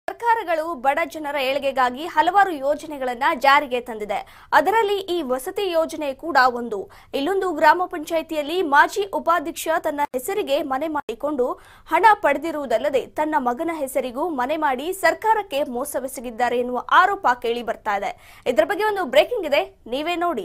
ಸರ್ಕಾರಗಳು ಬಡ ಜನರ ಏಳಿಗೆಗಾಗಿ ಹಲವಾರು ಯೋಜನೆಗಳನ್ನ ಜಾರಿಗೆ ತಂದಿದೆ ಅದರಲ್ಲಿ ಈ ವಸತಿ ಯೋಜನೆ ಕೂಡ ಒಂದು ಇಲ್ಲೊಂದು ಗ್ರಾಮ ಪಂಚಾಯಿತಿಯಲ್ಲಿ ಮಾಜಿ ಉಪಾಧ್ಯಕ್ಷ ತನ್ನ ಹೆಸರಿಗೆ ಮನೆ ಮಾಡಿಕೊಂಡು ಹಣ ಪಡೆದಿರುವುದಲ್ಲದೆ ತನ್ನ ಮಗನ ಹೆಸರಿಗೂ ಮನೆ ಮಾಡಿ ಸರ್ಕಾರಕ್ಕೆ ಮೋಸವೆಸಗಿದ್ದಾರೆ ಎನ್ನುವ ಆರೋಪ ಕೇಳಿ ಬರ್ತಾ ಇದೆ ಇದರ ಬಗ್ಗೆ ಒಂದು ಬ್ರೇಕಿಂಗ್ ಇದೆ ನೀವೇ ನೋಡಿ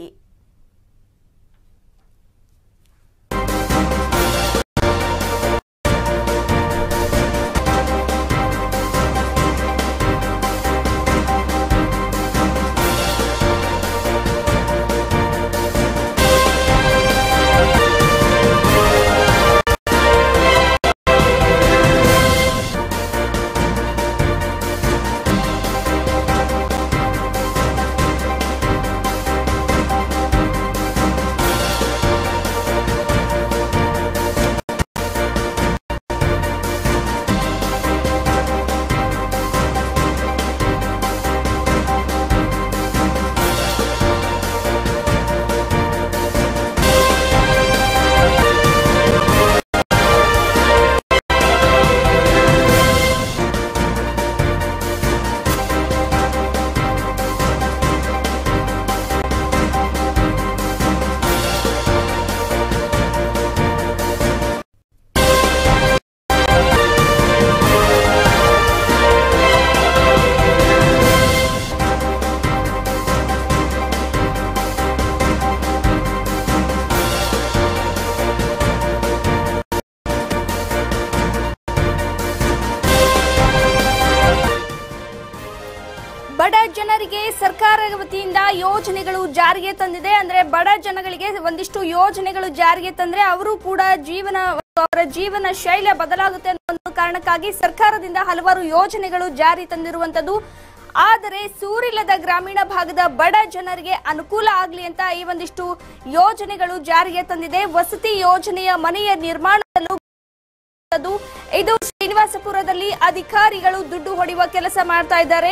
ಬಡ ಜನರಿಗೆ ಸರ್ಕಾರ ವತಿಯಿಂದ ಯೋಜನೆಗಳು ಜಾರಿಗೆ ತಂದಿದೆ ಅಂದ್ರೆ ಬಡ ಜನಗಳಿಗೆ ಒಂದಿಷ್ಟು ಯೋಜನೆಗಳು ಜಾರಿಗೆ ತಂದ್ರೆ ಅವರು ಕೂಡ ಜೀವನ ಅವರ ಜೀವನ ಶೈಲಿ ಬದಲಾಗುತ್ತೆ ಅನ್ನೋ ಒಂದು ಕಾರಣಕ್ಕಾಗಿ ಸರ್ಕಾರದಿಂದ ಹಲವಾರು ಯೋಜನೆಗಳು ಜಾರಿ ತಂದಿರುವಂತದ್ದು ಆದರೆ ಸೂರಿಲ್ಲದ ಗ್ರಾಮೀಣ ಭಾಗದ ಬಡ ಜನರಿಗೆ ಅನುಕೂಲ ಆಗ್ಲಿ ಅಂತ ಈ ಒಂದಿಷ್ಟು ಯೋಜನೆಗಳು ಜಾರಿಗೆ ತಂದಿದೆ ವಸತಿ ಯೋಜನೆಯ ಮನೆಯ ನಿರ್ಮಾಣದಲ್ಲೂ ಅದು ಇದು ಶ್ರೀನಿವಾಸಪುರದಲ್ಲಿ ಅಧಿಕಾರಿಗಳು ದುಡ್ಡು ಹೊಡೆಯುವ ಕೆಲಸ ಮಾಡ್ತಾ ಇದ್ದಾರೆ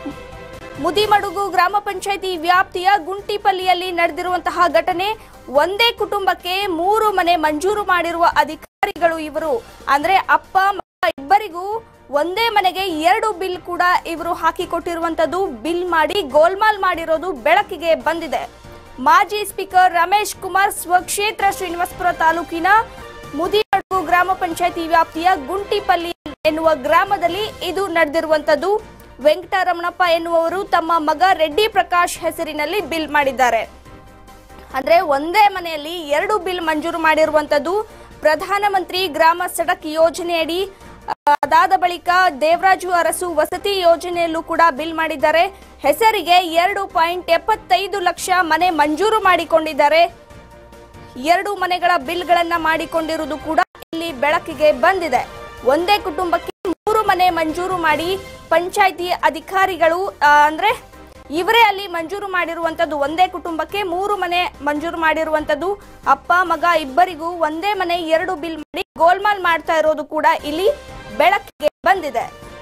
ಮುದಿಮಡುಗು ಗ್ರಾಮ ಪಂಚಾಯಿತಿ ವ್ಯಾಪ್ತಿಯ ಗುಂಟಿಪಲ್ಲಿಯಲ್ಲಿ ನಡೆದಿರುವಂತಹ ಘಟನೆ ಒಂದೇ ಕುಟುಂಬಕ್ಕೆ ಮೂರು ಮನೆ ಮಂಜೂರು ಮಾಡಿರುವ ಅಧಿಕಾರಿಗಳು ಇವರು ಅಂದ್ರೆ ಅಪ್ಪ ಮಗ ಇಬ್ಬರಿಗೂ ಒಂದೇ ಮನೆಗೆ ಎರಡು ಬಿಲ್ ಕೂಡ ಇವರು ಹಾಕಿಕೊಟ್ಟಿರುವಂತದ್ದು ಬಿಲ್ ಮಾಡಿ ಗೋಲ್ಮಾಲ್ ಮಾಡಿರೋದು ಬೆಳಕಿಗೆ ಬಂದಿದೆ ಮಾಜಿ ಸ್ಪೀಕರ್ ರಮೇಶ್ ಕುಮಾರ್ ಸ್ವಕ್ಷೇತ್ರ ಶ್ರೀನಿವಾಸಪುರ ತಾಲೂಕಿನ ಮುದಿಮಡುಗು ಗ್ರಾಮ ಪಂಚಾಯಿತಿ ವ್ಯಾಪ್ತಿಯ ಗುಂಟಿಪಲ್ಲಿ ಎನ್ನುವ ಗ್ರಾಮದಲ್ಲಿ ಇದು ನಡೆದಿರುವಂತದ್ದು ವೆಂಕಟರಮಣಪ್ಪ ಎನ್ನುವವರು ತಮ್ಮ ಮಗ ರೆಡ್ಡಿ ಪ್ರಕಾಶ್ ಹೆಸರಿನಲ್ಲಿ ಬಿಲ್ ಮಾಡಿದ್ದಾರೆ ಅಂದ್ರೆ ಒಂದೇ ಮನೆಯಲ್ಲಿ ಎರಡು ಬಿಲ್ ಮಂಜೂರು ಮಾಡಿರುವಂತದ್ದು ಪ್ರಧಾನಮಂತ್ರಿ ಗ್ರಾಮ ಸಡಕ್ ಯೋಜನೆಯಡಿ ಆ, ಅದಾದ ಬಳಿಕ ದೇವರಾಜು ಅರಸು ವಸತಿ ಯೋಜನೆಯಲ್ಲೂ ಕೂಡ ಬಿಲ್ ಮಾಡಿದ್ದಾರೆ ಹೆಸರಿಗೆ ಎರಡು ಪಾಯಿಂಟ್ ಎಪ್ಪತ್ತೈದು ಲಕ್ಷ ಮನೆ ಮಂಜೂರು ಮಾಡಿಕೊಂಡಿದ್ದಾರೆ ಎರಡು ಮನೆಗಳ ಬಿಲ್ಗಳನ್ನ ಮಾಡಿಕೊಂಡಿರುವುದು ಕೂಡ ಇಲ್ಲಿ ಬೆಳಕಿಗೆ ಬಂದಿದೆ ಒಂದೇ ಕುಟುಂಬಕ್ಕೆ ಮೂರು ಮನೆ ಮಂಜೂರು ಮಾಡಿ ಪಂಚಾಯಿತಿ ಅಧಿಕಾರಿಗಳು ಆ, ಅಂದ್ರೆ ಇವರೇ ಅಲ್ಲಿ ಮಂಜೂರು ಮಾಡಿರುವಂತದ್ದು ಒಂದೇ ಕುಟುಂಬಕ್ಕೆ ಮೂರು ಮನೆ ಮಂಜೂರು ಮಾಡಿರುವಂತದ್ದು ಅಪ್ಪ ಮಗ ಇಬ್ಬರಿಗೂ ಒಂದೇ ಮನೆ ಎರಡು ಬಿಲ್ ಮಾಡಿ ಗೋಲ್ಮಾಲ್ ಮಾಡ್ತಾ ಇರೋದು ಕೂಡ ಇಲ್ಲಿ ಬೆಳಕಿಗೆ ಬಂದಿದೆ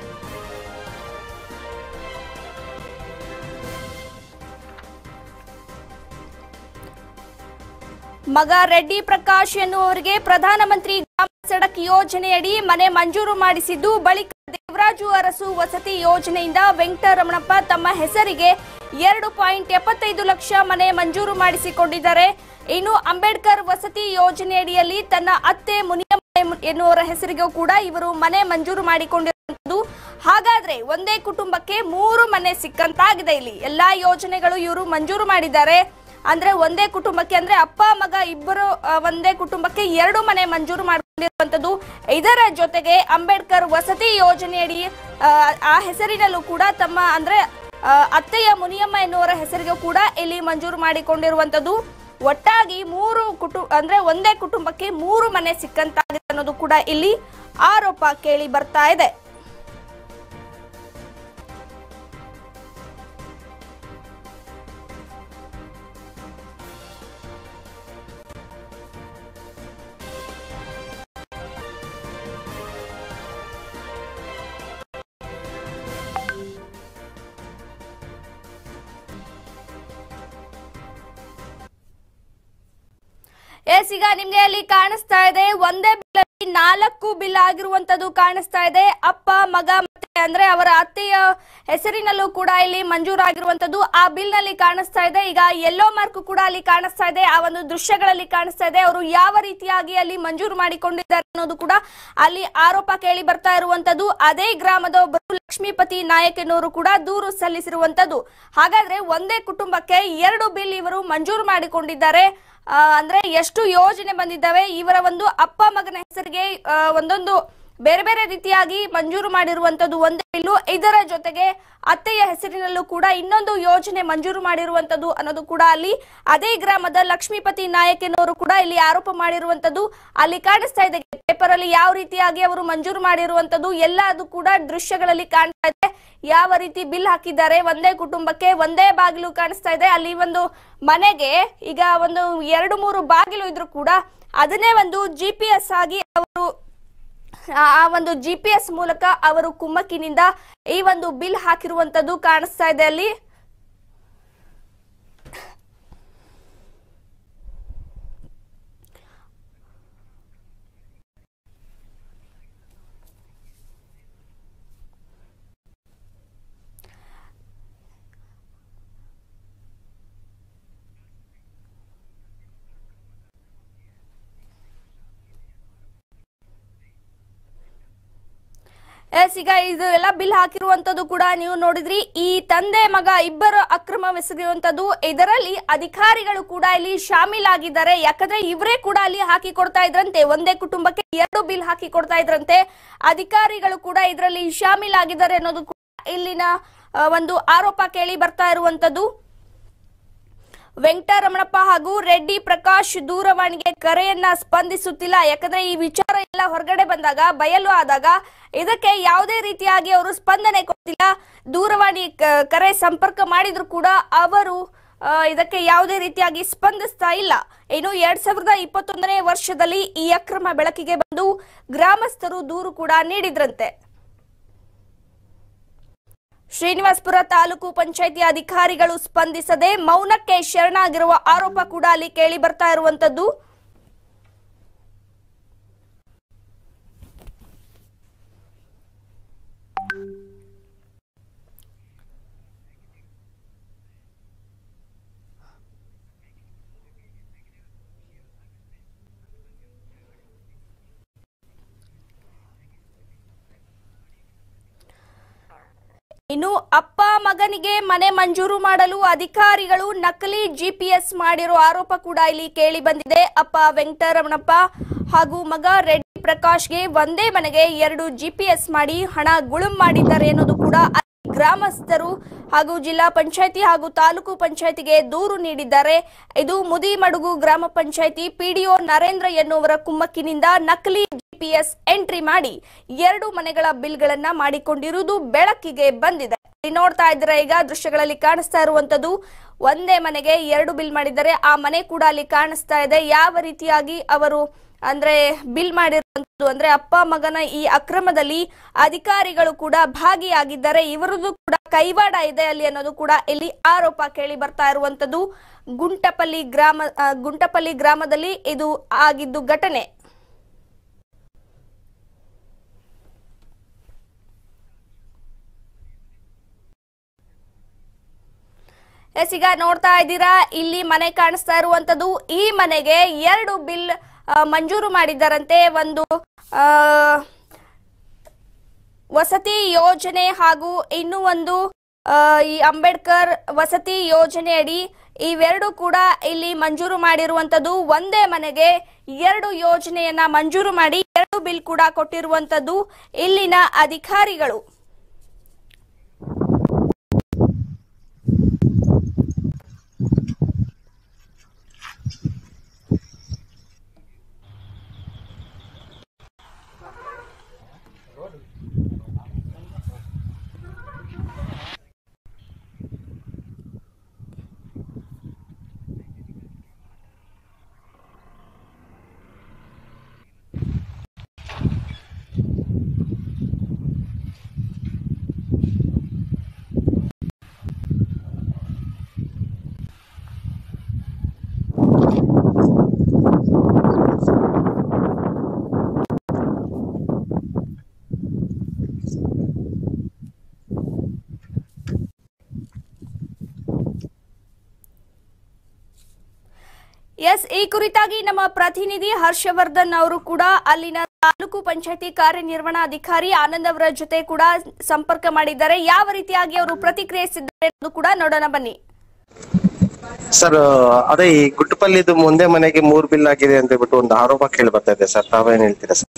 ಮಗ ರೆಡ್ಡಿ ಪ್ರಕಾಶ್ ಎನ್ನುವರಿಗೆ ಪ್ರಧಾನಮಂತ್ರಿ ಗ್ರಾಮ ಸಡಕ್ ಯೋಜನೆಯಡಿ ಮನೆ ಮಂಜೂರು ಮಾಡಿಸಿದ್ದು ಬಳಿಕ ದೇವರಾಜು ಅರಸು ವಸತಿ ಯೋಜನೆಯಿಂದ ವೆಂಕಟರಮಣಪ್ಪ ತಮ್ಮ ಹೆಸರಿಗೆ ಎರಡು ಪಾಯಿಂಟ್ ಎಪ್ಪತ್ತೈದು ಲಕ್ಷ ಮನೆ ಮಂಜೂರು ಮಾಡಿಸಿಕೊಂಡಿದ್ದಾರೆ ಇನ್ನು ಅಂಬೇಡ್ಕರ್ ವಸತಿ ಯೋಜನೆಯಡಿಯಲ್ಲಿ ತನ್ನ ಅತ್ತೆ ಮುನಿಯಮ್ಮ ಎನ್ನುವರ ಹೆಸರಿಗೂ ಕೂಡ ಇವರು ಮನೆ ಮಂಜೂರು ಮಾಡಿಕೊಂಡಿರುವಂತದ್ದು ಹಾಗಾದ್ರೆ ಒಂದೇ ಕುಟುಂಬಕ್ಕೆ ಮೂರು ಮನೆ ಸಿಕ್ಕಂತಾಗಿದೆ ಇಲ್ಲಿ ಎಲ್ಲಾ ಯೋಜನೆಗಳು ಇವರು ಮಂಜೂರು ಮಾಡಿದ್ದಾರೆ ಅಂದ್ರೆ ಒಂದೇ ಕುಟುಂಬಕ್ಕೆ ಅಂದ್ರೆ ಅಪ್ಪ ಮಗ ಇಬ್ಬರು ಆ, ಒಂದೇ ಕುಟುಂಬಕ್ಕೆ ಎರಡು ಮನೆ ಮಂಜೂರು ಮಾಡಿಕೊಂಡಿರುವಂತದ್ದು ಇದರ ಜೊತೆಗೆ ಅಂಬೇಡ್ಕರ್ ವಸತಿ ಯೋಜನೆಯಡಿ ಆ, ಆ ಹೆಸರಿನಲ್ಲೂ ಕೂಡ ತಮ್ಮ ಅಂದ್ರೆ ಆ, ಅತ್ತೆಯ ಮುನಿಯಮ್ಮ ಎನ್ನುವರ ಹೆಸರಿಗೆ ಕೂಡ ಇಲ್ಲಿ ಮಂಜೂರು ಮಾಡಿಕೊಂಡಿರುವಂತದ್ದು ಒಟ್ಟಾಗಿ ಮೂರು ಕುಟು ಅಂದ್ರೆ ಒಂದೇ ಕುಟುಂಬಕ್ಕೆ ಮೂರು ಮನೆ ಸಿಕ್ಕಂತಾಗಿದೆ ಅನ್ನೋದು ಕೂಡ ಇಲ್ಲಿ ಆರೋಪ ಕೇಳಿ ಬರ್ತಾ ಇದೆ ಎಸ್ ಈಗ ನಿಮ್ಗೆ ಅಲ್ಲಿ ಕಾಣಿಸ್ತಾ ಇದೆ ಒಂದೇ ಬಿಲ್ ಅಲ್ಲಿ ನಾಲ್ಕು ಬಿಲ್ ಆಗಿರುವಂತದ್ದು ಕಾಣಿಸ್ತಾ ಇದೆ ಅಪ್ಪ ಮಗ ಮತ್ತೆ ಅಂದ್ರೆ ಅವರ ಅತ್ತೆಯ ಹೆಸರಿನಲ್ಲೂ ಕೂಡ ಇಲ್ಲಿ ಮಂಜೂರಾಗಿರುವಂತದ್ದು ಆ ಬಿಲ್ ನಲ್ಲಿ ಕಾಣಿಸ್ತಾ ಇದೆ ಈಗ ಯೆಲ್ಲೋ ಮಾರ್ಕ್ ಕೂಡ ಅಲ್ಲಿ ಕಾಣಿಸ್ತಾ ಇದೆ ಆ ಒಂದು ದೃಶ್ಯಗಳಲ್ಲಿ ಕಾಣಿಸ್ತಾ ಇದೆ ಅವರು ಯಾವ ರೀತಿಯಾಗಿ ಅಲ್ಲಿ ಮಂಜೂರು ಮಾಡಿಕೊಂಡಿದ್ದಾರೆ ಅನ್ನೋದು ಕೂಡ ಅಲ್ಲಿ ಆರೋಪ ಕೇಳಿ ಬರ್ತಾ ಇರುವಂತದ್ದು ಅದೇ ಗ್ರಾಮದ ಒಬ್ಬರು ಲಕ್ಷ್ಮೀಪತಿ ನಾಯಕ್ ಎನ್ನುವರು ಕೂಡ ದೂರು ಸಲ್ಲಿಸಿರುವಂತದ್ದು ಹಾಗಾದ್ರೆ ಒಂದೇ ಕುಟುಂಬಕ್ಕೆ ಎರಡು ಬಿಲ್ ಇವರು ಮಂಜೂರು ಮಾಡಿಕೊಂಡಿದ್ದಾರೆ ಆ, ಅಂದ್ರೆ ಎಷ್ಟು ಯೋಜನೆ ಬಂದಿದ್ದಾವೆ ಇವರ ಒಂದು ಅಪ್ಪ ಮಗನ ಹೆಸರಿಗೆ ಆ, ಒಂದೊಂದು ಬೇರೆ ಬೇರೆ ರೀತಿಯಾಗಿ ಮಂಜೂರು ಮಾಡಿರುವಂತದ್ದು ಒಂದೇ ಬಿಲ್ಲು ಇದರ ಜೊತೆಗೆ ಅತ್ತೆಯ ಹೆಸರಿನಲ್ಲೂ ಕೂಡ ಇನ್ನೊಂದು ಯೋಜನೆ ಮಂಜೂರು ಮಾಡಿರುವಂತದ್ದು ಅನ್ನೋದು ಕೂಡ ಅಲ್ಲಿ ಅದೇ ಗ್ರಾಮದ ಲಕ್ಷ್ಮೀಪತಿ ನಾಯಕ್ ಎನ್ನುವರು ಕೂಡ ಇಲ್ಲಿ ಆರೋಪ ಮಾಡಿರುವಂತದ್ದು ಅಲ್ಲಿ ಕಾಣಿಸ್ತಾ ಇದೆ ಪೇಪರ್ ಅಲ್ಲಿ ಯಾವ ರೀತಿಯಾಗಿ ಅವರು ಮಂಜೂರು ಮಾಡಿರುವಂತದ್ದು ಎಲ್ಲ ಅದು ಕೂಡ ದೃಶ್ಯಗಳಲ್ಲಿ ಕಾಣ್ತಾ ಇದೆ ಯಾವ ರೀತಿ ಬಿಲ್ ಹಾಕಿದ್ದಾರೆ ಒಂದೇ ಕುಟುಂಬಕ್ಕೆ ಒಂದೇ ಬಾಗಿಲು ಕಾಣಿಸ್ತಾ ಇದೆ ಅಲ್ಲಿ ಒಂದು ಮನೆಗೆ ಈಗ ಒಂದು ಎರಡು ಮೂರು ಬಾಗಿಲು ಇದ್ರು ಕೂಡ ಅದನ್ನೇ ಒಂದು ಜಿ ಪಿ ಎಸ್ ಆಗಿ ಅವರು ಆ ಆ ಒಂದು ಜಿ ಪಿ ಎಸ್ ಮೂಲಕ ಅವರು ಕುಮ್ಮಕ್ಕಿನಿಂದ ಈ ಒಂದು ಬಿಲ್ ಹಾಕಿರುವಂತದ್ದು ಕಾಣಿಸ್ತಾ ಇದೆ ಅಲ್ಲಿ ಎಸ್ ಈಗ ಇದು ಎಲ್ಲ ಬಿಲ್ ಹಾಕಿರುವಂತದ್ದು ಕೂಡ ನೀವು ನೋಡಿದ್ರಿ ಈ ತಂದೆ ಮಗ ಇಬ್ಬರು ಅಕ್ರಮವೆಸಗಿರುವಂತದ್ದು ಇದರಲ್ಲಿ ಅಧಿಕಾರಿಗಳು ಕೂಡ ಇಲ್ಲಿ ಶಾಮೀಲಾಗಿದ್ದಾರೆ ಯಾಕಂದ್ರೆ ಇವರೇ ಕೂಡ ಅಲ್ಲಿ ಹಾಕಿ ಕೊಡ್ತಾ ಇದ್ರಂತೆ ಒಂದೇ ಕುಟುಂಬಕ್ಕೆ ಎರಡು ಬಿಲ್ ಹಾಕಿ ಕೊಡ್ತಾ ಇದ್ರಂತೆ ಅಧಿಕಾರಿಗಳು ಕೂಡ ಇದರಲ್ಲಿ ಶಾಮೀಲಾಗಿದ್ದಾರೆ ಅನ್ನೋದು ಕೂಡ ಇಲ್ಲಿನ ಆ, ಒಂದು ಆರೋಪ ಕೇಳಿ ಬರ್ತಾ ಇರುವಂತದ್ದು ವೆಂಕಟರಮಣಪ್ಪ ಹಾಗೂ ರೆಡ್ಡಿ ಪ್ರಕಾಶ್ ದೂರವಾಣಿಗೆ ಕರೆಯನ್ನ ಸ್ಪಂದಿಸುತ್ತಿಲ್ಲ ಯಾಕಂದ್ರೆ ಈ ವಿಚಾರ ಎಲ್ಲ ಹೊರಗಡೆ ಬಂದಾಗ ಬಯಲು ಆದಾಗ ಇದಕ್ಕೆ ಯಾವುದೇ ರೀತಿಯಾಗಿ ಅವರು ಸ್ಪಂದನೆ ಕೊಡ್ತಿಲ್ಲ ದೂರವಾಣಿ ಕ- ಕರೆ ಸಂಪರ್ಕ ಮಾಡಿದ್ರು ಕೂಡ ಅವರು ಆ, ಇದಕ್ಕೆ ಯಾವುದೇ ರೀತಿಯಾಗಿ ಸ್ಪಂದಿಸ್ತಾ ಇಲ್ಲ ಇನ್ನು ಎರಡ್ ಸಾವಿರದ ಇಪ್ಪತ್ತೊಂದನೇ ವರ್ಷದಲ್ಲಿ ಈ ಅಕ್ರಮ ಬೆಳಕಿಗೆ ಬಂದು ಗ್ರಾಮಸ್ಥರು ದೂರು ಕೂಡ ನೀಡಿದ್ರಂತೆ ಶ್ರೀನಿವಾಸ್ಪುರ ತಾಲೂಕು ಪಂಚಾಯಿತಿ ಅಧಿಕಾರಿಗಳು ಸ್ಪಂದಿಸದೆ ಮೌನಕ್ಕೆ ಶರಣಾಗಿರುವ ಆರೋಪ ಕೂಡ ಅಲ್ಲಿ ಕೇಳಿ ಬರ್ತಾ ಇರುವಂತದ್ದು ಇನ್ನು ಅಪ್ಪ ಮಗನಿಗೆ ಮನೆ ಮಂಜೂರು ಮಾಡಲು ಅಧಿಕಾರಿಗಳು ನಕಲಿ ಜಿಪಿಎಸ್ ಮಾಡಿರೋ ಆರೋಪ ಕೂಡ ಇಲ್ಲಿ ಕೇಳಿ ಬಂದಿದೆ ಅಪ್ಪ ವೆಂಕಟರಮಣಪ್ಪ ಹಾಗೂ ಮಗ ರೆಡ್ಡಿ ಪ್ರಕಾಶ್ಗೆ ಒಂದೇ ಮನೆಗೆ ಎರಡು ಜಿಪಿಎಸ್ ಮಾಡಿ ಹಣ ಗುಳುಂ ಮಾಡಿದ್ದಾರೆ ಅನ್ನೋದು ಕೂಡ ಅಲ್ಲಿ ಗ್ರಾಮಸ್ಥರು ಹಾಗೂ ಜಿಲ್ಲಾ ಪಂಚಾಯತಿ ಹಾಗೂ ತಾಲೂಕು ಪಂಚಾಯತಿಗೆ ದೂರು ನೀಡಿದ್ದಾರೆ ಇದು ಮುದಿಮಡುಗು ಗ್ರಾಮ ಪಂಚಾಯತಿ ಪಿಡಿಒ ನರೇಂದ್ರ ಎನ್ನುವರ ಕುಮ್ಮಕ್ಕಿನಿಂದ ನಕಲಿ ಜಿಪಿಎಸ್ ಎಂಟ್ರಿ ಮಾಡಿ ಎರಡು ಮನೆಗಳ ಬಿಲ್ಗಳನ್ನ ಮಾಡಿಕೊಂಡಿರುವುದು ಬೆಳಕಿಗೆ ಬಂದಿದೆ ಇಲ್ಲಿ ನೋಡ್ತಾ ಇದ್ದೀರಾ ಈಗ ದೃಶ್ಯಗಳಲ್ಲಿ ಕಾಣಿಸ್ತಾ ಇರುವಂತದ್ದು ಒಂದೇ ಮನೆಗೆ ಎರಡು ಬಿಲ್ ಮಾಡಿದ್ದಾರೆ ಆ ಮನೆ ಕೂಡ ಅಲ್ಲಿ ಕಾಣಿಸ್ತಾ ಇದೆ ಯಾವ ರೀತಿಯಾಗಿ ಅವರು ಅಂದ್ರೆ ಬಿಲ್ ಮಾಡಿರುವಂತದ್ದು ಅಂದ್ರೆ ಅಪ್ಪ ಮಗನ ಈ ಅಕ್ರಮದಲ್ಲಿ ಅಧಿಕಾರಿಗಳು ಕೂಡ ಭಾಗಿಯಾಗಿದ್ದಾರೆ ಇವರದ್ದು ಕೂಡ ಕೈವಾಡ ಇದೆ ಅಲ್ಲಿ ಅನ್ನೋದು ಕೂಡ ಇಲ್ಲಿ ಆರೋಪ ಕೇಳಿ ಬರ್ತಾ ಇರುವಂತದ್ದು ಗುಂಟಪಲ್ಲಿ ಗ್ರಾಮ ಆ, ಗುಂಟಪಲ್ಲಿ ಗ್ರಾಮದಲ್ಲಿ ಇದು ಆಗಿದ್ದು ಘಟನೆ ಎಸ್ ಈಗ ನೋಡ್ತಾ ಇದ್ದೀರಾ ಇಲ್ಲಿ ಮನೆ ಕಾಣಿಸ್ತಾ ಇರುವಂತದ್ದು ಈ ಮನೆಗೆ ಎರಡು ಬಿಲ್ ಆ, ಮಂಜೂರು ಮಾಡಿದ್ದಾರಂತೆ ಒಂದು ಆ, ವಸತಿ ಯೋಜನೆ ಹಾಗೂ ಇನ್ನು ಒಂದು ಆ, ಈ ಅಂಬೇಡ್ಕರ್ ವಸತಿ ಯೋಜನೆ ಅಡಿ ಇವೆರಡು ಕೂಡ ಇಲ್ಲಿ ಮಂಜೂರು ಮಾಡಿರುವಂತದ್ದು ಒಂದೇ ಮನೆಗೆ ಎರಡು ಯೋಜನೆಯನ್ನ ಮಂಜೂರು ಮಾಡಿ ಎರಡು ಬಿಲ್ ಕೂಡ ಕೊಟ್ಟಿರುವಂತದ್ದು ಇಲ್ಲಿನ ಅಧಿಕಾರಿಗಳು ಎಸ್ ಈ ಕುರಿತಾಗಿ ನಮ್ಮ ಪ್ರತಿನಿಧಿ ಹರ್ಷವರ್ಧನ್ ಅವರು ಕೂಡ ಅಲ್ಲಿನ ತಾಲೂಕು ಪಂಚಾಯತಿ ಕಾರ್ಯನಿರ್ವಹಣಾಧಿಕಾರಿ ಆನಂದ್ ಅವರ ಜೊತೆ ಕೂಡ ಸಂಪರ್ಕ ಮಾಡಿದ್ದಾರೆ ಯಾವ ರೀತಿಯಾಗಿ ಅವರು ಪ್ರತಿಕ್ರಿಯಿಸಿದ್ದಾರೆ ಅನ್ನೋದು ಕೂಡ ನೋಡೋಣ ಬನ್ನಿ ಸರ್ ಅದೇ ಈ ಗುಟ್ಟಪಲ್ಲಿದು ಮುಂದೆ ಮನೆಗೆ ಮೂರ್ ಬಿಲ್ ಆಗಿದೆ ಅಂತ ಹೇಳ್ಬಿಟ್ಟು ಒಂದು ಆರೋಪ ಕೇಳಿ ಬರ್ತಾ ಇದೆ ಸರ್ ತಾವೇನ್ ಹೇಳ್ತೀರಾ ಸರ್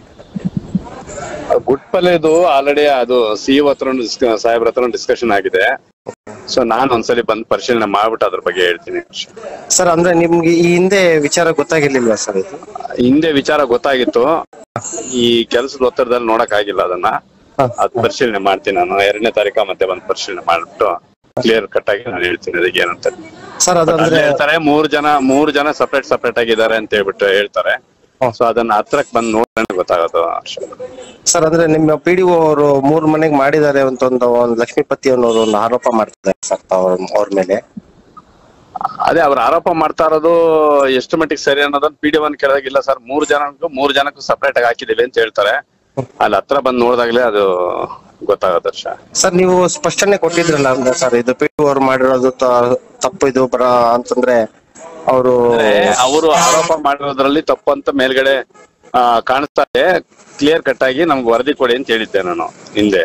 ಗುಟ್ಪಲ್ಲೆದು ಆಲ್ರೆಡಿ ಅದು ಸಿ ಹತ್ರ ಸಾಹೇಬ್ರ ಹತ್ರ ಡಿಸ್ಕಷನ್ ಆಗಿದೆ ಸೊ ನಾನ್ ಒಂದ್ಸಲಿ ಬಂದ್ ಪರಿಶೀಲನೆ ಮಾಡ್ಬಿಟ್ಟು ಅದ್ರ ಬಗ್ಗೆ ಹೇಳ್ತೀನಿ ಸರ್ ಅಂದ್ರೆ ನಿಮ್ಗೆ ಈ ಹಿಂದೆ ವಿಚಾರ ಗೊತ್ತಾಗಿರ್ಲಿಲ್ವಾ ಸರ್ ಇದು ಹಿಂದೆ ವಿಚಾರ ಗೊತ್ತಾಗಿತ್ತು ಈ ಕೆಲಸದ ಒತ್ತಡದಲ್ಲಿ ನೋಡಕ್ ಆಗಿಲ್ಲ ಅದನ್ನ ಅದ್ ಪರಿಶೀಲನೆ ಮಾಡ್ತೀನಿ ನಾನು ಎರಡನೇ ತಾರೀಕ ಮತ್ತೆ ಬಂದ್ ಪರಿಶೀಲನೆ ಮಾಡ್ಬಿಟ್ಟು ಕ್ಲಿಯರ್ ಕಟ್ ಆಗಿ ನಾನು ಹೇಳ್ತೀನಿ ಅದಕ್ಕೆ ಏನಂತ ಸರ್ ಅಲ್ಲಿ ಅದಂದ್ರೆ ಹೇಳ್ತಾರೆ ಮೂರ್ ಜನ ಮೂರ್ ಜನ ಸಪ್ರೇಟ್ ಸಪ್ರೇಟ್ ಆಗಿದ್ದಾರೆ ಅಂತ ಹೇಳ್ಬಿಟ್ಟು ಹೇಳ್ತಾರೆ ಸೊ ಅದನ್ನ ಹತ್ರಕ್ ಬಂದ್ ನೋಡಿದ್ರೆ ಗೊತ್ತಾಗೋದು ಅಷ್ಟೇ. ಸರ್ ಅಂದ್ರೆ ನಿಮ್ಮ ಪಿ ಡಿ ಅವರು ಮೂರ್ ಮನೆಗೆ ಮಾಡಿದ್ದಾರೆ ಅಂತ ಒಂದು ಒಂದು ಲಕ್ಷ್ಮೀಪತಿ ಅನ್ನೋರು ಒಂದು ಆರೋಪ ಮಾಡ್ತಿದ್ದಾರೆ ಸರ್ ತಾವ್ ಅವ್ರ ಮೇಲೆ ಅದೇ ಅವ್ರ ಆರೋಪ ಮಾಡ್ತಾ ಇರೋದು ಎಷ್ಟು ಮಟ್ಟಿಗೆ ಸರಿ ಅನ್ನೋದನ್ನ ಪಿ ಡಿ ಒನ್ ಕೇಳೋದಿಲ್ಲ ಸರ್ ಮೂರ್ ಜನಕ್ಕೂ ಮೂರ್ ಜನಕ್ಕೂ ಸಪರೇಟ್ ಆಗಿ ಹಾಕಿದೀವಿ ಅಂತ ಹೇಳ್ತಾರೆ ಅಲ್ಲಿ ಹತ್ರ ಬಂದ್ ನೋಡಿದಾಗ್ಲೇ ಅದು ಗೊತ್ತಾಗೋದು ಹರ್ಷ ಸರ್ ನೀವು ಸ್ಪಷ್ಟನೆ ಕೊಟ್ಟಿದ್ರಲ್ಲ ಅಂದ್ರೆ ಸರ್ ಇದು ಪಿ ಡಿ ಅವ್ರು ಮಾಡಿರೋದು ತ- ತಪ್ಪು ಇದು ಬರ ಅಂತಂದ್ರೆ ಅವರು ಅವರು ಆರೋಪ ಮಾಡಿರೋದ್ರಲ್ಲಿ ತಪ್ಪು ಅಂತ ಮೇಲ್ಗಡೆ ಆ, ಕಾಣಿಸ್ತಾ ಇದೆ ಕ್ಲಿಯರ್ ಕಟ್ ಆಗಿ ನಮ್ಗೆ ವರದಿ ಕೊಡಿ ಅಂತ ಹೇಳಿದ್ದೆ ನಾನು ಹಿಂದೆ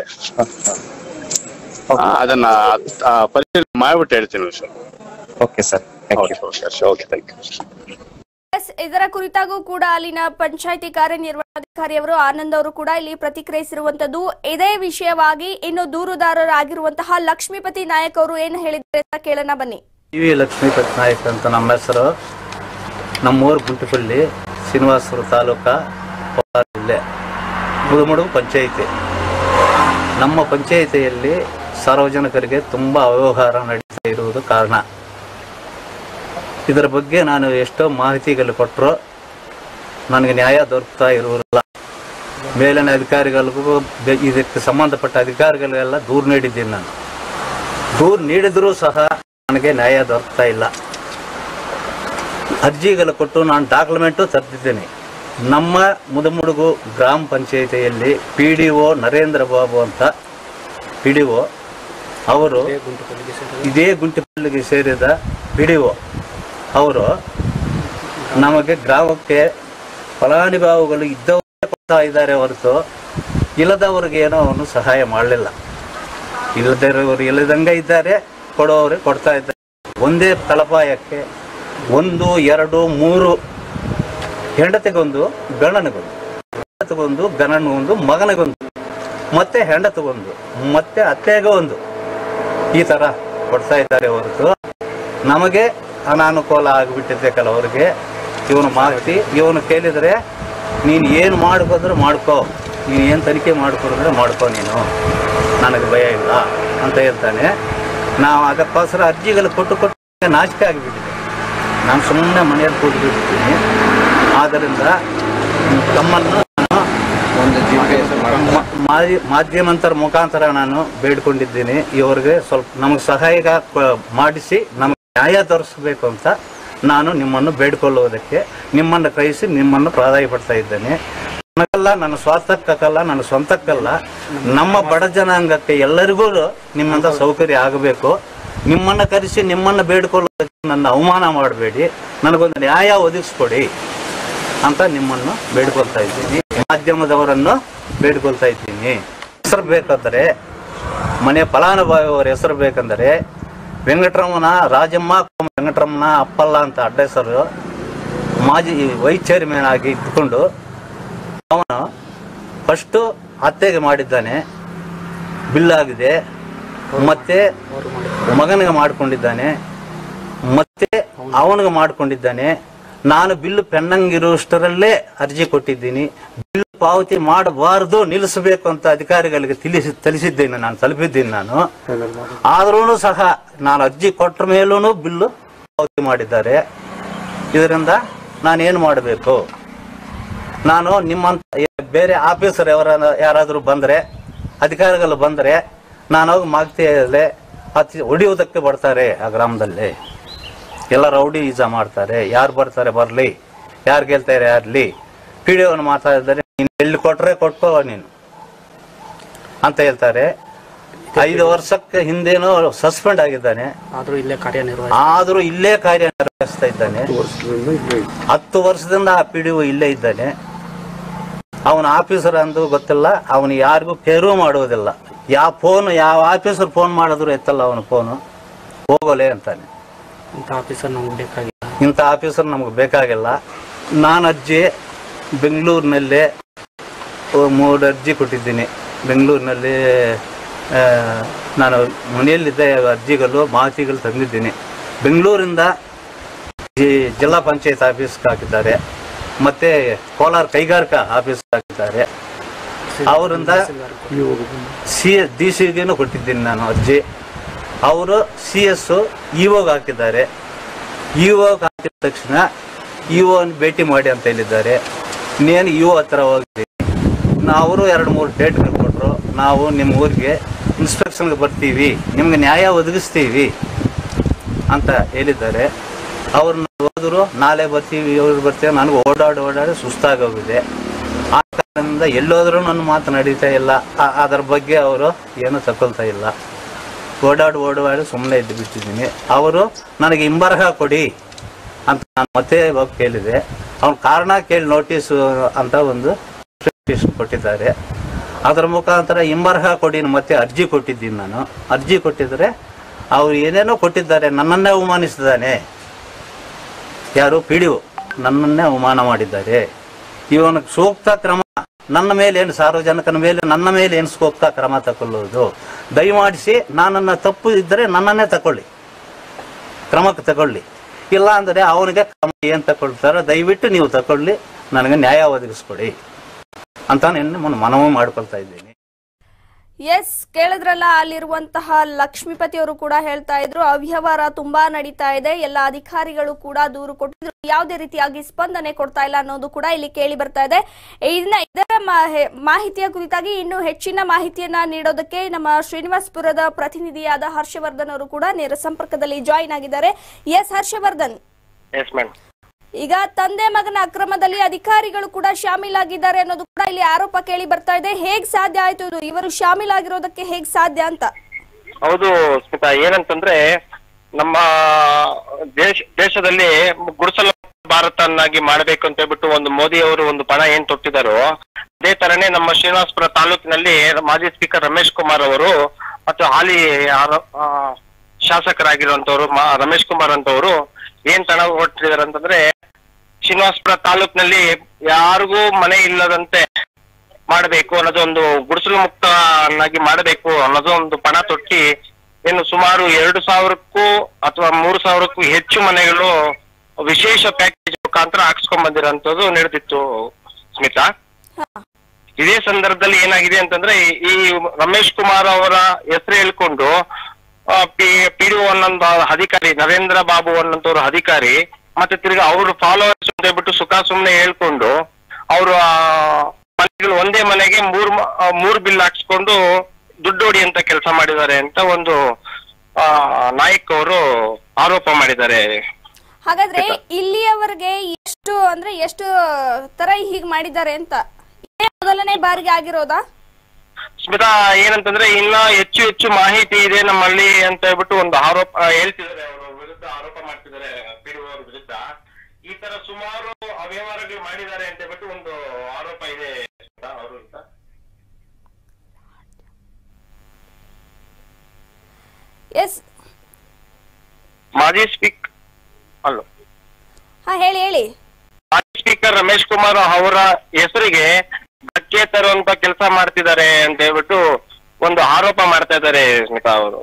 ಆ, ಅದನ್ನ ಆ, ಪರಿಶೀಲನೆ ಮಾಡ್ಬಿಟ್ಟು ಹೇಳ್ತೀನಿ Harsha okay sir thank you okay Harsha okay thank you yes ಇದರ ಕುರಿತಾಗೂ ಕೂಡ ಅಲ್ಲಿನ ಪಂಚಾಯತಿ ಕಾರ್ಯನಿರ್ವಹಣಾಧಿಕಾರಿ ಅವರು ಆನಂದ್ ಅವರು ಕೂಡ ಇಲ್ಲಿ ಪ್ರತಿಕ್ರಿಯಿಸಿರುವಂತದ್ದು ಇದೇ ವಿಷಯವಾಗಿ ಇನ್ನು ದೂರುದಾರರಾಗಿರುವಂತಹ ಲಕ್ಷ್ಮೀಪತಿ ನಾಯಕ್ ಅವರು ಏನು ಹೇಳಿದ್ದಾರೆ ಅಂತ ಕೇಳೋಣ ಬನ್ನಿ ಟಿ ವಿ ಲಕ್ಷ್ಮೀಪತಿ ನಾಯಕ್ ಅಂತ ನಮ್ಮ ಹೆಸರು ನಮ್ಮೂರು ಗುಂಟುಪಲ್ಲಿ ಶ್ರೀನಿವಾಸಪುರ ತಾಲೂಕ ಕೋಲಾರ ಜಿಲ್ಲೆ ಮುದುಮುಡುಗು ಪಂಚಾಯಿತಿ ನಮ್ಮ ಪಂಚಾಯಿತಿಯಲ್ಲಿ ಸಾರ್ವಜನಿಕರಿಗೆ ತುಂಬ ಅವ್ಯವಹಾರ ನಡೀತಾ ಇರುವುದು ಕಾರಣ ಇದರ ಬಗ್ಗೆ ನಾನು ಎಷ್ಟೋ ಮಾಹಿತಿಗಳು ಕೊಟ್ಟರು ನನಗೆ ನ್ಯಾಯ ದೊರಕ್ತಾ ಇರುವುದಿಲ್ಲ ಮೇಲಿನ ಅಧಿಕಾರಿಗಳಿಗೂ ಬೆ- ಇದಕ್ಕೆ ಸಂಬಂಧಪಟ್ಟ ಅಧಿಕಾರಿಗಳಿಗೆಲ್ಲ ದೂರು ನೀಡಿದ್ದೀನಿ ನಾನು ದೂರು ನೀಡಿದರೂ ಸಹ ನನಗೆ ನ್ಯಾಯ ದೊರಕ್ತಾ ಇಲ್ಲ ಅರ್ಜಿಗಳು ಕೊಟ್ಟು ನಾನು ಡಾಕ್ಯುಮೆಂಟು ತರ್ತಿದ್ದೇನೆ ನಮ್ಮ ಮುದುಮುಡುಗು ಗ್ರಾಮ ಪಂಚಾಯಿತಿಯಲ್ಲಿ P D O Narendra Babu ಅಂತ ಪಿ ಡಿ ಒ ಅವರು ಇದೇ ಗುಂಟಿಪಲ್ಲಿಗೆ ಸೇರಿದ ಪಿ ಡಿ ಒ ಅವರು ನಮಗೆ ಗ್ರಾಮಕ್ಕೆ ಫಲಾನುಭವಿಗಳು ಇದ್ದವರೇ ಕೊಡ್ತಾ ಇದ್ದಾರೆ ಹೊರತು ಇಲ್ಲದವರಿಗೆ ಏನೋ ಅವನು ಸಹಾಯ ಮಾಡಲಿಲ್ಲ ಇಲ್ಲದಿರೋರು ಇಲ್ಲದಂಗೆ ಇದ್ದಾರೆ ಕೊಡೋರು ಕೊಡ್ತಾ ಇದ್ದಾರೆ ಒಂದೇ ತಳಪಾಯಕ್ಕೆ ಒಂದು ಎರಡು ಮೂರು ಹೆಂಡತಿಗೊಂದು ಗಂಡನಿಗೊಂದು ಹೆಂಡತಿಗೊಂದು ಗಣನಿಗೊಂದು ಮಗನಿಗೊಂದು ಮತ್ತೆ ಹೆಂಡತಿಗೊಂದು ಮತ್ತೆ ಅತ್ತೆಗೆ ಒಂದು ಈ ಥರ ಕೊಡ್ತಾ ಇದ್ದಾರೆ ಹೊರತು ನಮಗೆ ಅನಾನುಕೂಲ ಆಗಿಬಿಟ್ಟಿದೆ ಕೆಲವರಿಗೆ ಇವನು ಮಾಹಿತಿ ಇವನು ಕೇಳಿದರೆ ನೀನು ಏನು ಮಾಡ್ಕೋದ್ರೆ ಮಾಡ್ಕೋ ನೀನು ಏನು ತನಿಖೆ ಮಾಡ್ಕೊಡಿದ್ರೆ ಮಾಡ್ಕೋ ನೀನು ನನಗೆ ಭಯ ಇಲ್ಲ ಅಂತ ಹೇಳ್ತಾನೆ ನಾವು ಅದಕ್ಕೋಸ್ಕರ ಅರ್ಜಿಗಳು ಕೊಟ್ಟು ಕೊಟ್ಟು ನಾಚಿಕೆ ಆಗಿಬಿಟ್ಟಿದೆ ನಾನು ಸುಮ್ಮನೆ ಮನೆಯಲ್ಲಿ ಕೂತ್ಬಿಡ್ತೀನಿ ಆದ್ದರಿಂದ ತಮ್ಮನ್ನು ನಾನು ಮ- ಮಾಧ್ಯ ಮಾಧ್ಯಮಂತರ ಮುಖಾಂತರ ನಾನು ಬೇಡ್ಕೊಂಡಿದ್ದೀನಿ ಇವರಿಗೆ ಸ್ವಲ್ಪ ನಮಗೆ ಸಹಾಯ ಕ- ಮಾಡಿಸಿ ನಮಗೆ ನ್ಯಾಯ ತೋರಿಸ್ಬೇಕು ಅಂತ ನಾನು ನಿಮ್ಮನ್ನು ಬೇಡ್ಕೊಳ್ಳುವುದಕ್ಕೆ ನಿಮ್ಮನ್ನು ಕೈಸಿ ನಿಮ್ಮನ್ನು ಪ್ರಾಧಾನ್ಯ ಪಡ್ತಾ ಇದ್ದೇನೆ ನನಗಲ್ಲ ನನ್ನ ಸ್ವಾರ್ಥಕ್ಕಲ್ಲ ನನ್ನ ಸ್ವಂತಕ್ಕಲ್ಲ ನಮ್ಮ ಬಡ ಜನಾಂಗಕ್ಕೆ ಎಲ್ಲರಿಗೂ ನಿಮ್ಮಿಂದ ಸೌಕರ್ಯ ಆಗಬೇಕು ನಿಮ್ಮನ್ನು ಕರೆಸಿ ನಿಮ್ಮನ್ನು ಬೇಡ್ಕೊಳ್ಳೋದಕ್ಕೆ ನನ್ನ ಅವಮಾನ ಮಾಡಬೇಡಿ ನನಗೊಂದು ನ್ಯಾಯ ಒದಗಿಸ್ಕೊಡಿ ಅಂತ ನಿಮ್ಮನ್ನು ಬೇಡ್ಕೊಳ್ತಾ ಇದ್ದೀನಿ ಮಾಧ್ಯಮದವರನ್ನು ಬೇಡ್ಕೊಳ್ತಾ ಇದ್ದೀನಿ ಹೆಸರು ಬೇಕಾದರೆ ಮನೆ ಫಲಾನುಭವಿ ಅವರ ಹೆಸರು ಬೇಕಂದರೆ ವೆಂಕಟರಮಣ ರಾಜಮ್ಮ ವೆಂಕಟರಮಣ ಅಪ್ಪಲ್ಲ ಅಂತ ಅಡ್ಡ ಹೆಸರು ಮಾಜಿ ವೈಸ್ ಚೇರ್ಮನ್ ಆಗಿ ಇದ್ದುಕೊಂಡು ಅವನು ಫಸ್ಟು ಅತ್ತೆಗೆ ಮಾಡಿದ್ದಾನೆ ಬಿಲ್ ಆಗಿದೆ ಮತ್ತೆ ಮಗನಿಗೆ ಮಾಡಿಕೊಂಡಿದ್ದಾನೆ ಮತ್ತೆ ಅವನಿಗೆ ಮಾಡಿಕೊಂಡಿದ್ದಾನೆ ನಾನು ಬಿಲ್ ಪೆನ್ನಂಗಿರುವಷ್ಟರಲ್ಲೇ ಅರ್ಜಿ ಕೊಟ್ಟಿದ್ದೀನಿ ಬಿಲ್ ಪಾವತಿ ಮಾಡಬಾರದು ನಿಲ್ಲಿಸಬೇಕು ಅಂತ ಅಧಿಕಾರಿಗಳಿಗೆ ತಿಳಿಸಿ ತಿಳಿಸಿದ್ದೇನೆ ನಾನು ತಲುಪಿದ್ದೀನಿ ನಾನು ಆದ್ರೂ ಸಹ ನಾನು ಅರ್ಜಿ ಕೊಟ್ಟ ಮೇಲೂ ಬಿಲ್ಲು ಪಾವತಿ ಮಾಡಿದ್ದಾರೆ ಇದರಿಂದ ನಾನು ಏನು ಮಾಡಬೇಕು ನಾನು ನಿಮ್ಮಂತ ಬೇರೆ ಆಫೀಸರ್ ಅವರ ಯಾರಾದರೂ ಬಂದರೆ ಅಧಿಕಾರಿಗಳು ಬಂದರೆ ನಾನು ಹೋಗಿ ಮಾಗ್ತಿಯಲ್ಲೇ ಅತಿ ಹೊಡಿಯೋದಕ್ಕೆ ಬರ್ತಾರೆ ಆ ಗ್ರಾಮದಲ್ಲಿ ಎಲ್ಲ ರೌಡಿ ಈಜ ಮಾಡ್ತಾರೆ ಯಾರು ಬರ್ತಾರೆ ಬರಲಿ ಯಾರು ಗೆಲ್ತಾರೆ ಯಾರ್ಲಿ ಪಿ ಡಿ ಒನ್ ಮಾತಾಡಿದರೆ ನೀನು ಎಲ್ಲಿ ಕೊಟ್ಟರೆ ಕೊಟ್ಕೋ ನೀನು ಅಂತ ಹೇಳ್ತಾರೆ ಐದು ವರ್ಷಕ್ಕೆ ಹಿಂದೇನೋ ಸಸ್ಪೆಂಡ್ ಆಗಿದ್ದಾನೆ ಆದ್ರೂ ಇಲ್ಲೇ ಕಾರ್ಯನಿರ್ವಹಿಸ ಆದರೂ ಇಲ್ಲೇ ಕಾರ್ಯನಿರ್ವಹಿಸ್ತಾ ಇದ್ದಾನೆ ಹತ್ತು ವರ್ಷದಿಂದ ಆ ಪಿ ಡಿ ಇಲ್ಲೇ ಇದ್ದಾನೆ ಅವನ ಆಫೀಸರ್ ಅಂದು ಗೊತ್ತಿಲ್ಲ ಅವನು ಯಾರಿಗೂ ಕೇರೂ ಮಾಡುವುದಿಲ್ಲ ಯಾವ ಫೋನ್ ಯಾವ ಆಫೀಸರ್ ಫೋನ್ ಮಾಡಿದ್ರು ಎತ್ತಲ್ಲ ಅವನ ಫೋನು ಹೋಗಲೆ ಅಂತಾನೆ ಇಂಥ ಆಫೀಸರ್ ನಮ್ಗೆ ಬೇಕಾಗಿಲ್ಲ ಇಂಥ ಆಫೀಸರ್ ನಮಗೆ ಬೇಕಾಗಿಲ್ಲ ನಾನು ಅರ್ಜಿ ಬೆಂಗಳೂರಿನಲ್ಲೇ ಮೂರು ಅರ್ಜಿ ಕೊಟ್ಟಿದ್ದೀನಿ ಬೆಂಗಳೂರಿನಲ್ಲಿ ಆ, ನಾನು ಮನೆಯಲ್ಲಿದ್ದ ಅರ್ಜಿಗಳು ಮಾಹಿತಿಗಳು ತಂದಿದ್ದೀನಿ ಬೆಂಗಳೂರಿಂದ ಈ ಜಿಲ್ಲಾ ಪಂಚಾಯತ್ ಆಫೀಸ್ಗೆ ಹಾಕಿದ್ದಾರೆ ಮತ್ತೆ ಕೋಲಾರ ಕೈಗಾರಿಕಾ ಆಫೀಸ್ಗೆ ಹಾಕಿದ್ದಾರೆ ಅವರಿಂದ ಸಿ ಎಸ್ ಡಿ ಸಿಗೇನು ಕೊಟ್ಟಿದ್ದೀನಿ ನಾನು ಅರ್ಜಿ ಅವರು ಸಿ ಎಸ್ ಇಒಗೆ ಹಾಕಿದ್ದಾರೆ ಇಒಗೆ ಹಾಕಿದ ತಕ್ಷಣ ಇಒ ಭೇಟಿ ಮಾಡಿ ಅಂತ ಹೇಳಿದ್ದಾರೆ ಇನ್ನೇನು ಇಒ ಹತ್ರ ಹೋಗಿದ್ದೀನಿ ಅವರು ಎರಡು ಮೂರು ಡೇಟ್ಗಳು ಕೊಟ್ಟರು ನಾವು ನಿಮ್ಮ ಊರಿಗೆ ಇನ್ಸ್ಪೆಕ್ಷನ್ಗೆ ಬರ್ತೀವಿ ನಿಮ್ಗೆ ನ್ಯಾಯ ಒದಗಿಸ್ತೀವಿ ಅಂತ ಹೇಳಿದ್ದಾರೆ ಅವ್ರನ್ನ ಹೋದ್ರು ನಾಳೆ ಬರ್ತೀವಿ ಇವ್ರು ಬರ್ತೀವಿ ನನಗೆ ಓಡಾಡಿ ಓಡಾಡಿ ಸುಸ್ತಾಗೋಗಿದೆ ಆ ಕಾರಣದಿಂದ ಎಲ್ಲೋದ್ರೂ ನನ್ನ ಮಾತು ನಡೀತಾ ಇಲ್ಲ ಆ- ಅದರ ಬಗ್ಗೆ ಅವರು ಏನು ತಗೊಳ್ತಾ ಇಲ್ಲ ಓಡಾಡಿ ಓಡಾಡಿ ಸುಮ್ಮನೆ ಇದ್ದು ಬಿಟ್ಟಿದ್ದೀನಿ ಅವರು ನನಗೆ ಹಿಂಬರಹ ಕೊಡಿ ಅಂತ ನಾನು ಮತ್ತೆ ಹೋಗಿ ಕೇಳಿದೆ ಅವ್ನ ಕಾರಣ ಕೇಳಿ ನೋಟಿಸು ಅಂತ ಒಂದು ಅಪ್ಲಿಕೇಶನ್ ಕೊಟ್ಟಿದ್ದಾರೆ ಅದರ ಮುಖಾಂತರ ಹಿಂಬರಹ ಕೊಡಿ ಮತ್ತೆ ಅರ್ಜಿ ಕೊಟ್ಟಿದ್ದೀನಿ ನಾನು ಅರ್ಜಿ ಕೊಟ್ಟಿದ್ರೆ ಅವ್ರು ಏನೇನೋ ಕೊಟ್ಟಿದ್ದಾರೆ ನನ್ನನ್ನೇ ಅವಮಾನಿಸಿದ್ದಾನೆ ಯಾರು ಪಿ ಡಿ ನನ್ನನ್ನೇ ಅವಮಾನ ಮಾಡಿದ್ದಾರೆ ಇವನಿಗೆ ಸೂಕ್ತ ಕ್ರಮ ನನ್ನ ಮೇಲೆ ಏನು ಸಾರ್ವಜನಿಕನ ಮೇಲೆ ನನ್ನ ಮೇಲೆ ಏನು ಸೂಕ್ತ ಕ್ರಮ ತಗೊಳ್ಳೋದು ದಯಮಾಡಿಸಿ ನಾನನ್ನ ತಪ್ಪು ಇದ್ದರೆ ನನ್ನನ್ನೇ ತಗೊಳ್ಳಿ ಕ್ರಮಕ್ಕೆ ತಗೊಳ್ಳಿ ಇಲ್ಲ ಅಂದರೆ ಅವನಿಗೆ ಕ್ರಮ ಏನು ತಗೊಳ್ತಾರೋ ದಯವಿಟ್ಟು ನೀವು ತಗೊಳ್ಳಿ ನನಗೆ ನ್ಯಾಯ ಒದಗಿಸ್ಕೊಡಿ ಅಂತ ನಿನ್ನ ಮನವಿ ಮಾಡ್ಕೊಳ್ತಾ ಇದ್ದೀನಿ ಎಸ್ ಕೇಳಿದ್ರಲ್ಲ ಅಲ್ಲಿರುವಂತಹ ಲಕ್ಷ್ಮೀಪತಿ ಅವರು ಕೂಡ ಹೇಳ್ತಾ ಇದ್ರು ಅವ್ಯವಹಾರ ತುಂಬಾ ನಡೀತಾ ಇದೆ ಎಲ್ಲ ಅಧಿಕಾರಿಗಳು ಕೂಡ ದೂರು ಕೊಟ್ಟಿದ್ರು ಯಾವುದೇ ರೀತಿಯಾಗಿ ಸ್ಪಂದನೆ ಕೊಡ್ತಾ ಇಲ್ಲ ಅನ್ನೋದು ಕೂಡ ಇಲ್ಲಿ ಕೇಳಿ ಬರ್ತಾ ಇದೆ ಇನ್ನ ಇದರ ಮಾಹೆ- ಮಾಹಿತಿಯ ಕುರಿತಾಗಿ ಇನ್ನು ಹೆಚ್ಚಿನ ಮಾಹಿತಿಯನ್ನ ನೀಡೋದಕ್ಕೆ ನಮ್ಮ ಶ್ರೀನಿವಾಸ್ಪುರದ ಪ್ರತಿನಿಧಿಯಾದ ಹರ್ಷವರ್ಧನ್ ಅವರು ಕೂಡ ನೇರ ಸಂಪರ್ಕದಲ್ಲಿ ಜಾಯಿನ್ ಆಗಿದ್ದಾರೆ ಎಸ್ ಹರ್ಷವರ್ಧನ್ ಎಸ್ ಮೇಡಮ್ ಈಗ ತಂದೆ ಮಗನ ಅಕ್ರಮದಲ್ಲಿ ಅಧಿಕಾರಿಗಳು ಕೂಡ ಶಾಮೀಲಾಗಿದ್ದಾರೆ ಅನ್ನೋದು ಕೂಡ ಇಲ್ಲಿ ಆರೋಪ ಕೇಳಿ ಬರ್ತಾ ಇದೆ ಹೇಗ್ ಸಾಧ್ಯ ಆಯ್ತು ಇದು ಇವರು ಶಾಮೀಲಾಗಿರೋದಕ್ಕೆ ಹೇಗ್ ಸಾಧ್ಯ ಅಂತ ಹೌದು ಸ್ಮಿತಾ ಏನಂತಂದ್ರೆ ನಮ್ಮ ದೇಶ ದೇಶದಲ್ಲಿ ಗುಡಿಸಲ ಭಾರತನ್ನಾಗಿ ಮಾಡಬೇಕು ಅಂತ ಹೇಳ್ಬಿಟ್ಟು ಒಂದು ಮೋದಿ ಅವರು ಒಂದು ಪಣ ಏನ್ ತೊಟ್ಟಿದ್ದಾರೋ ಅದೇ ತರನೇ ನಮ್ಮ ಶ್ರೀನಿವಾಸಪುರ ತಾಲೂಕಿನಲ್ಲಿ ಮಾಜಿ ಸ್ಪೀಕರ್ ರಮೇಶ್ ಕುಮಾರ್ ಅವರು ಮತ್ತು ಹಾಲಿ ಆರೋ- ಆ, ಶಾಸಕರಾಗಿರುವಂತವ್ರು ಮಾ- ರಮೇಶ್ ಕುಮಾರ್ ಅಂತವರು ಏನ್ ತಣ ಹೊಟ್ಟಿದ್ದಾರೆ ಅಂತಂದ್ರೆ ಶ್ರೀನಿವಾಸಪುರ ತಾಲೂಕಿನಲ್ಲಿ ಯಾರಿಗೂ ಮನೆ ಇಲ್ಲದಂತೆ ಮಾಡಬೇಕು ಅನ್ನೋದು ಒಂದು ಗುಡಿಸಲು ಮುಕ್ತನಾಗಿ ಮಾಡಬೇಕು ಅನ್ನೋದು ಒಂದು ಪಣ ತೊಟ್ಟಿ ಏನು ಸುಮಾರು ಎರಡು ಸಾವಿರಕ್ಕೂ ಅಥವಾ ಮೂರು ಸಾವಿರಕ್ಕೂ ಹೆಚ್ಚು ಮನೆಗಳು ವಿಶೇಷ ಪ್ಯಾಕೇಜ್ ಮುಖಾಂತರ ಹಾಕ್ಸ್ಕೊಂಡ್ ಬಂದಿರೋಂಥದ್ದು ನಡೆದಿತ್ತು ಸ್ಮಿತಾ ಇದೇ ಸಂದರ್ಭದಲ್ಲಿ ಏನಾಗಿದೆ ಅಂತಂದ್ರೆ ಈ- ಈ ರಮೇಶ್ ಕುಮಾರ್ ಅವರ ಹೆಸರು ಹೇಳ್ಕೊಂಡು ಪಿ ಪಿ ಡಿ ಅನ್ನೊಂದು ಅಧಿಕಾರಿ ನರೇಂದ್ರ ಬಾಬು ಅನ್ನೋಂಥವ್ರು ಅಧಿಕಾರಿ ಮತ್ತೆ ತಿರ್ಗಾ ಅವ್ರ ಫಾಲೋವರ್ಸ್ ಅಂತ ಹೇಳ್ಬಿಟ್ಟು ಸುಖ ಸುಮ್ನೆ ಹೇಳ್ಕೊಂಡು ಅವ್ರ ಮನೆಗಳು ಒಂದೇ ಮನೆಗೆ ಮೂರ್ ಮ- ಆ, ಮೂರ್ ಬಿಲ್ ಹಾಕ್ಸ್ಕೊಂಡು ದುಡ್ಡು ಹೊಡಿಯಂತ ಕೆಲಸ ಮಾಡಿದ್ದಾರೆ ಅಂತ ಒಂದು ಆ, ನಾಯಕ್ ಅವರು ಆರೋಪ ಮಾಡಿದ್ದಾರೆ ಹಾಗಾದ್ರೆ ಇಲ್ಲಿಯವರೆಗೆ ಎಷ್ಟು ಅಂದ್ರೆ ಎಷ್ಟು ತರ ಹೀಗ್ ಮಾಡಿದ್ದಾರೆ ಅಂತ ಇದೇ ಮೊದಲನೇ ಬಾರಿಗೆ ಆಗಿರೋದಾ ಸ್ಮಿತಾ ಏನಂತಂದ್ರೆ ಇನ್ನ ಹೆಚ್ಚು ಹೆಚ್ಚು ಮಾಹಿತಿ ಇದೆ ನಮ್ಮಲ್ಲಿ ಅಂತ ಹೇಳ್ಬಿಟ್ಟು ಒಂದು ಆರೋಪ ಆ, ಹೇಳ್ತಿದ್ದಾರೆ ಅವರು ವಿರುದ್ಧ ಆರೋಪ ಮಾಡ್ತಿದ್ದಾರೆ ಪಿಡಿಒ ಅವ್ರ ವಿರುದ್ಧ ಈ ತರ ಸುಮಾರು ಅವ್ಯವಹಾರಗಳು ಮಾಡಿದ್ದಾರೆ ಅಂತ ಹೇಳ್ಬಿಟ್ಟು ಒಂದು ಆರೋಪ ಇದೆ ಸ್ಮಿತಾ ಅವ್ರ ವಿರುದ್ಧ ಎಸ್ ಮಾಜಿ ಸ್ಪೀಕ್ ಅಲ್ಲೋ ಹಾ ಹೇಳಿ ಹೇಳಿ ಮಾಜಿ ಸ್ಪೀಕರ್ ರಮೇಶ್ ಕುಮಾರ್ ಅವರ ಹೆಸರಿಗೆ ಧಕ್ಕೆ ತರುವಂತ ಕೆಲಸ ಮಾಡ್ತಿದ್ದಾರೆ ಅಂತ ಹೇಳ್ಬಿಟ್ಟು ಒಂದು ಆರೋಪ ಮಾಡ್ತಾ ಇದ್ದಾರೆ ಸ್ಮಿತಾ ಅವರು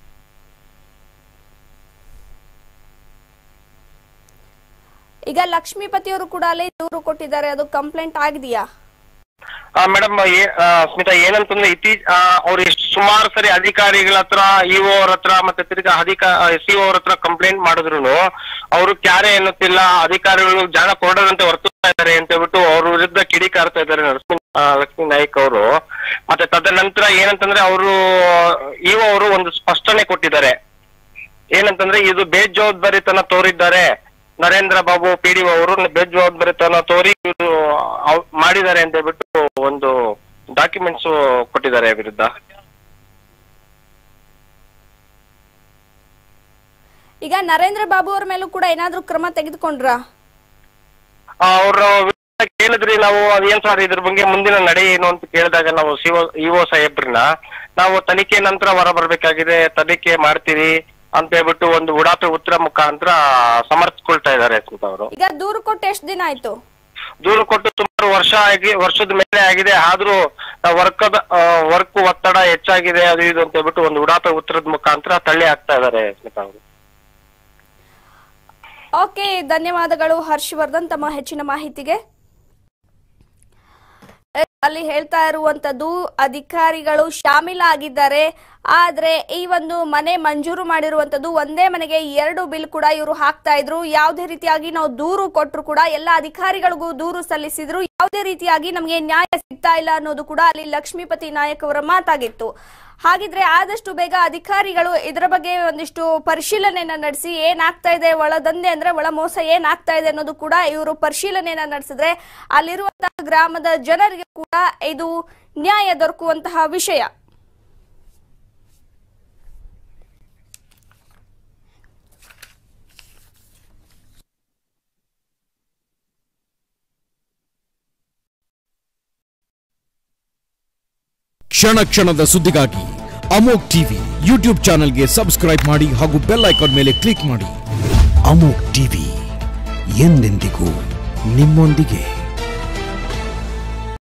ಈಗ ಲಕ್ಷ್ಮೀಪತಿ ಅವರು ಕೂಡ ಅಲ್ಲಿ ದೂರು ಕೊಟ್ಟಿದ್ದಾರೆ ಅದು ಕಂಪ್ಲೇಂಟ್ ಆಗಿದೆಯಾ ಮೇಡಮ್ ಸ್ಮಿತಾ ಏನಂತಂದ್ರೆ ಇತ್ತೀಚ ಅವ್ರು ಎಷ್ಟು ಸುಮಾರು ಸರಿ ಅಧಿಕಾರಿಗಳ ಹತ್ರ ಇಒ ಅವ್ರ ಹತ್ರ ಮತ್ತೆ ತಿರ್ಗಾ ಅಧಿಕ ಸಿ ಅವ್ರ ಹತ್ರ ಕಂಪ್ಲೇಂಟ್ ಮಾಡಿದ್ರು ಅವರು ಕ್ಯಾರೆ ಎನ್ನುತ್ತಿಲ್ಲ ಅಧಿಕಾರಿಗಳು ಜಾಣ ಕೊಡದಂತೆ ವರ್ತಿಸ್ತಾ ಇದ್ದಾರೆ ಅಂತ ಹೇಳ್ಬಿಟ್ಟು ಅವ್ರ ವಿರುದ್ಧ ಕಿಡಿಕಾರ್ತಾ ಇದ್ದಾರೆ ನರಸಿಂಹ ಆ, ಲಕ್ಷ್ಮೀ ನಾಯ್ಕ್ ಅವರು ಮತ್ತೆ ತದನಂತರ ಏನಂತಂದ್ರೆ ಅವರು ಇಒ ಅವರು ಒಂದು ಸ್ಪಷ್ಟನೆ ಕೊಟ್ಟಿದ್ದಾರೆ ಏನಂತಂದ್ರೆ ಇದು ಬೇಜವಾಬ್ದಾರಿತನ ತೋರಿದ್ದಾರೆ ನರೇಂದ್ರ ಬಾಬು ಪಿ ಡಿ ಅವರು ಬೇಜವಾಬ್ದಾರಿತನ ತೋರಿ ಇವರು ಅವ್- ಮಾಡಿದ್ದಾರೆ ಅಂತ ಹೇಳ್ಬಿಟ್ಟು ಒಂದು ಡಾಕ್ಯುಮೆಂಟ್ಸ್ ಕೊಟ್ಟಿದ್ದಾರೆ ವಿರುದ್ಧ ಈಗ ನರೇಂದ್ರ ಬಾಬು ಅವ್ರ ಮೇಲೂ ಕೂಡ ಏನಾದ್ರೂ ಕ್ರಮ ತೆಗೆದುಕೊಂಡ್ರಾ ಅವ್ರ ಕೇಳಿದ್ರಿ ನಾವು ಅದೇನ್ ಸರ್ ಇದ್ರ ಬಗ್ಗೆ ಮುಂದಿನ ನಡೆ ಏನು ಅಂತ ಕೇಳಿದಾಗ ನಾವು ಸಿಒ ಇಒ ಸಾಹೇಬ್ರನ್ನ ನಾವು ತನಿಖೆ ನಂತರ ಹೊರ ಬರ್ಬೇಕಾಗಿದೆ ತನಿಖೆ ಮಾಡ್ತೀರಿ ಅಂತ ಹೇಳ್ಬಿಟ್ಟು ಒಂದು ಉಡಾಪೆ ಉತ್ತರ ಮುಖಾಂತರ ಸಮರ್ಥಿಸ್ಕೊಳ್ತಾ ಇದ್ದಾರೆ ಅಂತ ಅವರು ಈಗ ದೂರು ಕೊಟ್ಟು ಎಷ್ಟು ದಿನ ಆಯ್ತು ದೂರು ಕೊಟ್ಟು ಸುಮಾರು ವರ್ಷ ಆಗಿ ವರ್ಷದ ಮೇಲೆ ಆಗಿದೆ ಆದ್ರೂ ವರ್ಕದ ವರ್ಕ್ ಒತ್ತಡ ಹೆಚ್ಚಾಗಿದೆ ಅದು ಇದು ಅಂತ ಹೇಳ್ಬಿಟ್ಟು ಒಂದು ಉಡಾಪೆ ಉತ್ತರದ ಮುಖಾಂತರ ತಳ್ಳಿ ಹಾಕ್ತಾ ಇದ್ದಾರೆ ಸ್ಮಿತಾ ಅವರು ಓಕೆ ಧನ್ಯವಾದಗಳು ಹರ್ಷವರ್ಧನ್ ತಮ್ಮ ಹೆಚ್ಚಿನ ಮಾಹಿತಿಗೆ ಅಲ್ಲಿ ಹೇಳ್ತಾ ಇರುವಂತದ್ದು ಅಧಿಕಾರಿಗಳು ಶಾಮೀಲಾಗಿದ್ದಾರೆ ಆದ್ರೆ ಈ ಒಂದು ಮನೆ ಮಂಜೂರು ಮಾಡಿರುವಂತದ್ದು ಒಂದೇ ಮನೆಗೆ ಎರಡು ಬಿಲ್ ಕೂಡ ಇವರು ಹಾಕ್ತಾ ಇದ್ರು ಯಾವುದೇ ರೀತಿಯಾಗಿ ನಾವು ದೂರು ಕೊಟ್ಟರು ಕೂಡ ಎಲ್ಲ ಅಧಿಕಾರಿಗಳಿಗೂ ದೂರು ಸಲ್ಲಿಸಿದ್ರು ಯಾವುದೇ ರೀತಿಯಾಗಿ ನಮಗೆ ನ್ಯಾಯ ಸಿಗ್ತಾ ಇಲ್ಲ ಅನ್ನೋದು ಕೂಡ ಅಲ್ಲಿ ಲಕ್ಷ್ಮೀಪತಿ ನಾಯಕ್ ಅವರ ಮಾತಾಗಿತ್ತು ಹಾಗಿದ್ರೆ ಆದಷ್ಟು ಬೇಗ ಅಧಿಕಾರಿಗಳು ಇದರ ಬಗ್ಗೆ ಒಂದಿಷ್ಟು ಪರಿಶೀಲನೆಯನ್ನ ನಡೆಸಿ ಏನಾಗ್ತಾ ಇದೆ ಒಳದಂಧೆ ಅಂದ್ರೆ ಒಳ ಮೋಸ ಏನಾಗ್ತಾ ಇದೆ ಅನ್ನೋದು ಕೂಡ ಇವರು ಪರಿಶೀಲನೆಯನ್ನ ನಡೆಸಿದ್ರೆ ಅಲ್ಲಿರುವಂತಹ ಗ್ರಾಮದ ಜನರಿಗೆ ಕೂಡ ಇದು ನ್ಯಾಯ ದೊರಕುವಂತಹ ವಿಷಯ ಕ್ಷಣ ಕ್ಷಣದ ಸುದ್ದಿಗಾಗಿ ಅಮೋಕ್ ಟಿವಿ ಯೂಟ್ಯೂಬ್ ಚಾನೆಲ್ಗೆ ಸಬ್ಸ್ಕ್ರೈಬ್ ಮಾಡಿ ಹಾಗೂ ಬೆಲ್ ಐಕಾನ್ ಮೇಲೆ ಕ್ಲಿಕ್ ಮಾಡಿ ಅಮೋಕ್ ಟಿವಿ ಎಂದೆಂದಿಗೂ ನಿಮ್ಮೊಂದಿಗೆ